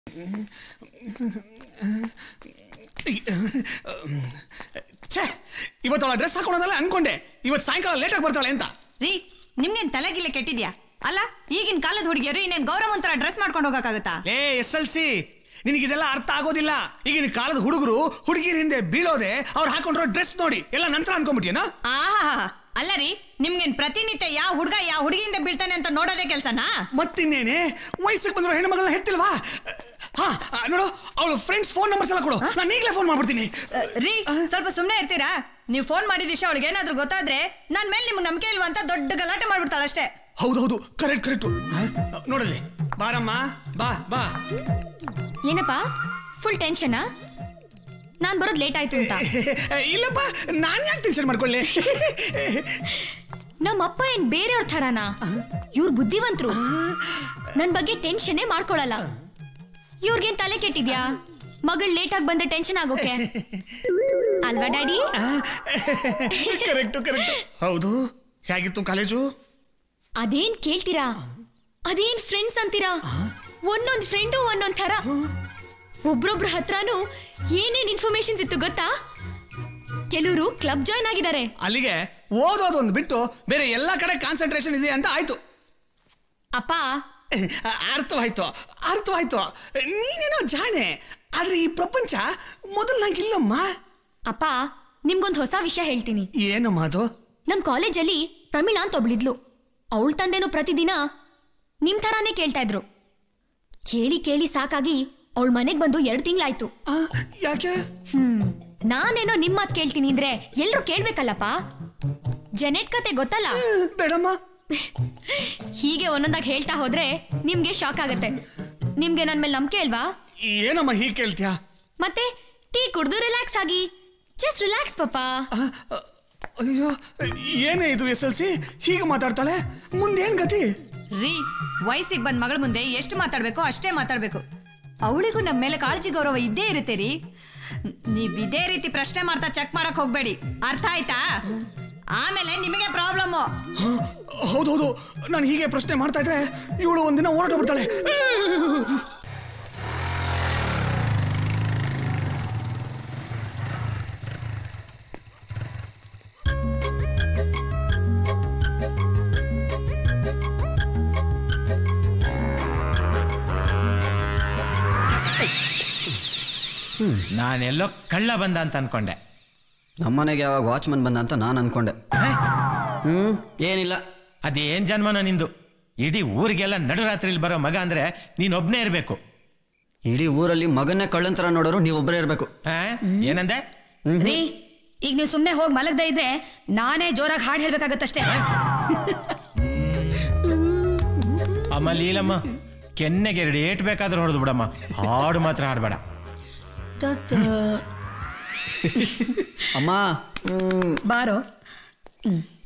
ಛೇ ಇವತ್ತು ಅವಳ ಡ್ರೆಸ್ ಹಾಕೊಳೋದಲ್ಲ ಅನ್ಕೊಂಡೆ ಇವತ್ತು ಸಾಯಂಕಾಲ ಲೇಟಾಗಿ ಬರ್ತಾಳೆ ಅಂತ ರೀ ನಿಮ್ಗೇನ್ ತಲೆಗಿಲ್ಲ ಕೆಟ್ಟಿದ್ಯಾ ಅಲ್ಲ ಈಗಿನ ಕಾಲದ ಹುಡುಗಿಯರು ಇನ್ನೇನ್ ಗೌರವಂತರ ಡ್ರೆಸ್ ಮಾಡ್ಕೊಂಡು ಹೋಗಕ್ಕಾಗತ್ತಾ ಲೇ ಎಸ್ ಎಲ್ ಸಿ ನಿನಗಿದೆಲ್ಲ ಅರ್ಥ ಆಗೋದಿಲ್ಲ ಈಗಿನ ಕಾಲದ ಹುಡುಗರು ಹುಡುಗಿರ ಹಿಂದೆ ಬೀಳೋದೆ ಅವ್ರು ಹಾಕೊಂಡಿರೋ ಡ್ರೆಸ್ ನೋಡಿ ಎಲ್ಲ ನಂತರ ಅನ್ಕೊಂಡ್ಬಿಟ್ಟಿಯೇನೋ ಆಹಾ ಅಲ್ಲ ರೀ ನಿಮ್ಗೇನ್ ಪ್ರತಿನಿತ್ಯ ಯಾವ ಹುಡುಗ ಯಾವ ಹುಡುಗಿಯಿಂದ ಬೀಳ್ತಾನೆ ಅಂತ ನೋಡೋದೇ ಕೆಲ್ಸನಾ ಮತ್ತಿನ್ನೇನೆ ವಯಸ್ಸಿಗೆ ಬಂದಿರೋ ಹೆಣ್ಮಗಳನ್ನ ಹೆತ್ತಿಲ್ವಾ ಹಾ ಆ, ನೋಡು ಅವಳು ಫ್ರೆಂಡ್ಸ್ ಫೋನ್ ನಂಬರ್ಸ್ ಎಲ್ಲ ಕೊಡು ನಾನು ಈಗಲೇ ಫೋನ್ ಮಾಡ್ಬಿಡ್ತೀನಿ ರೀ ಸ್ವಲ್ಪ ಸುಮ್ನೆ ಇರ್ತೀರಾ ನೀವು ಫೋನ್ ಮಾಡಿದ ವಿಷಯ ಅವಳಿಗೆ ಏನಾದ್ರೂ ಗೊತ್ತಾದ್ರೆ ನನ್ ಮೇಲೆ ನಿಮ್ಗೆ ನಂಬಿಕೆ ಇಲ್ವಾ ಅಂತ ದೊಡ್ಡ ಗಲಾಟೆ ಮಾಡ್ಬಿಡ್ತಾಳೆ ಅಷ್ಟೇ ಹೌದೌದು ಕರೆಕ್ಟ್ ಕರೆಕ್ಟ್ ನೋಡಲ್ಲಿ ಬಾರಮ್ಮ ಬಾ ಬಾ ಏನಪ್ಪ ಫುಲ್ ಟೆನ್ಷನಾ ನಾನ್ ಬರೋದ್ ಲೇಟ್ ಆಯ್ತು ಅಂತ ಇಲ್ಲಪ್ಪ ನಾನು ಯಾಕೆ ಟೆನ್ಷನ್ ಮಾಡ್ಕೊಳ್ಳಿ ನಮ್ಮ ಅಪ್ಪ ಏನ್ ಬೇರೆಯವ್ರ ಥರನಾ ಇವ್ರ ಬುದ್ಧಿವಂತರು ನನ್ ಬಗ್ಗೆ ಟೆನ್ಷನ್ನೇ ಮಾಡ್ಕೊಳಲ್ಲ ಇವ್ರಿಗೇನ್ ತಲೆ ಕೆಟ್ಟಿದ್ಯಾ ಮಗಳ್ ಲೇಟ್ ಆಗಿ ಬಂದ್ರೆ ಟೆನ್ಷನ್ ಆಗೋಕೆ ಅಲ್ವಾ ಡ್ಯಾಡಿ ಕರೆಕ್ಟ್ ಕರೆಕ್ಟ್ ಹೌದು ಹೇಗಿತ್ತು ಕಾಲೇಜು ಅದೇನ್ ಕೇಳ್ತೀರಾ ಅದೇನ್ ಫ್ರೆಂಡ್ಸ್ ಅಂತೀರಾ ಒಂದೊಂದ್ ಫ್ರೆಂಡು ಒಂದೊಂದ್ ಥರ ಒಬ್ರೊಬ್ರ ಹತ್ರನೂ ಏನೇನ್ ಇನ್ಫಾರ್ಮೇಶನ್ಸ್ ಇತ್ತು ಗೊತ್ತಾ ಕೆಲವರು ಕ್ಲಬ್ ಜಾಯ್ನ್ ಆಗಿದ್ದಾರೆ ಅಲ್ಲಿಗೆ ಓದೋದು ಒಂದು ಬಿಟ್ಟು ಬೇರೆ ಎಲ್ಲ ಕಡೆ ಕಾನ್ಸಂಟ್ರೇಷನ್ ಇದೆ ಅಂತ ಆಯ್ತು ಅಪ್ಪ ಅರ್ಥವಾಯ್ತು ಅರ್ಥವಾಯ್ತು ನೀನೇನೋ ಜಾಣೆ ಆದ್ರೆ ಈ ಪ್ರಪಂಚ ಮೊದಲ್ನಾಗಿಲ್ಲಮ್ಮ ಅಪ್ಪ ನಿಮ್ಗೊಂದ್ ಹೊಸ ವಿಷಯ ಹೇಳ್ತೀನಿ ಏನಮ್ಮ ಅದು ನಮ್ ಕಾಲೇಜಲ್ಲಿ ಪ್ರಮೀಳಾ ಅಂತ ಒಬ್ಳಿದ್ಲು ಅವಳ ತಂದೆನೂ ಪ್ರತಿದಿನ ನಿಮ್ ಥರಾನೇ ಕೇಳ್ತಾ ಇದ್ರು ಕೇಳಿ ಕೇಳಿ ಸಾಕಾಗಿ ಅವಳ ಮನೆಗ್ ಬಂದು ಎರಡು ತಿಂಗ್ಳಾಯ್ತು ಆ, ಯಾಕೆ ಹ್ಮ್ ನಾನೇನೋ ನಿಮ್ ಮಾತ್ ಕೇಳ್ತೀನಿ ಅಂದ್ರೆ ಎಲ್ರು ಕೇಳ್ಬೇಕಲ್ಲಪ್ಪ ಜೆನೆಟ್ ಕತೆ ಗೊತ್ತಲ್ಲ ಬೇಡಮ್ಮ ಹೀಗೆ ಒಂದೊಂದಾಗಿ ಹೇಳ್ತಾ ಹೋದ್ರೆ ನಿಮ್ಗೆ ಶಾಕ್ ಆಗತ್ತೆ ನಿಮ್ಗೆ ನನ್ ಮೇಲೆ ನಂಬಿಕೆ ಅಲ್ವಾ ಏನಮ್ಮ ಹೀಗೆ ಕೇಳ್ತ್ಯಾ ಮತ್ತೆ ಟೀ ಕುಡ್ದು ರಿಲ್ಯಾಕ್ಸ್ ಆಗಿ ಜಸ್ಟ್ ರಿಲ್ಯಾಕ್ಸ್ ಪಾಪಾ ಆ, ಆ, ಅಯ್ಯೋ ಏನೇ ಇದು ಎಸ್ ಎಲ್ ಸಿ ಹೀಗೆ ಮಾತಾಡ್ತಾಳೆ ಮುಂದೇನ್ ಗತಿ ರೀ ವಯಸ್ಸಿಗೆ ಬಂದ್ ಮಗಳ ಮುಂದೆ ಎಷ್ಟು ಮಾತಾಡ್ಬೇಕೋ ಅಷ್ಟೇ ಮಾತಾಡ್ಬೇಕು ಅವಳಿಗೂ ನಮ್ಮ ಮೇಲೆ ಕಾಳಜಿ ಗೌರವ ಇದ್ದೇ ಇರುತ್ತೆ ರೀ ನೀವ್ ಇದೇ ರೀತಿ ಪ್ರಶ್ನೆ ಮಾಡ್ತಾ ಚೆಕ್ ಮಾಡಕ್ ಹೋಗ್ಬೇಡಿ ಅರ್ಥ ಆಯ್ತಾ ಆಮೇಲೆ ನಿಮಗೆ ಪ್ರಾಬ್ಲಮ್ ಹೌದೌದು ನಾನು ಹೀಗೆ ಪ್ರಶ್ನೆ ಮಾಡ್ತಾ ಇದ್ರೆ ಇವಳು ಒಂದಿನ ಓಡಾಟ ಬಿಡ್ತಾಳೆ ನಾನೆಲ್ಲೋ ಕಳ್ಳ ಬಂದ ಅಂತ ಅನ್ಕೊಂಡೆ ನಮ್ಮನೆಗೆ ಯಾವಾಗ ವಾಚ್ಮನ್ ಬಂದ ಅಂತ ನಾನು ಅನ್ಕೊಂಡೆ ಹ್ಮ್ ಏನಿಲ್ಲ ಅದೇನ್ ಜನ್ಮನೋ ನಿಂದು ಇಡೀ ಊರಿಗೆಲ್ಲ ನಡುರಾತ್ರಿಲಿ ಬರೋ ಮಗ ಅಂದ್ರೆ ನೀನೊಬ್ನೇ ಇರ್ಬೇಕು ಇಡೀ ಊರಲ್ಲಿ ಮಗನ್ನೇ ಕಳ್ಳಂತರ ನೋಡೋರು ನೀವೊಬ್ಬರೇ ಇರಬೇಕು ಆ? ಏನಂದೆ ರೀ ಈಗ ನೀವು ಸುಮ್ನೆ ಹೋಗಿ ಮಲಗದೆ ಇದ್ರೆ ನಾನೇ ಜೋರಾಗಿ ಹಾಡು ಹೇಳ್ಬೇಕಾಗತ್ತಷ್ಟೇ ಅಮ್ಮ ಲೀಲಮ್ಮ ಕೆನ್ನೆಗೆ ಎರಡು ಏಟ್ ಬೇಕಾದ್ರೆ ಹೊಡೆದು ಬಿಡಮ್ಮ ಹಾಡು ಮಾತ್ರ ಹಾಡ್ಬೇಡ ಅಮ್ಮ ಹ್ಮ್, ಬಾರೋ ಹ್ಮ್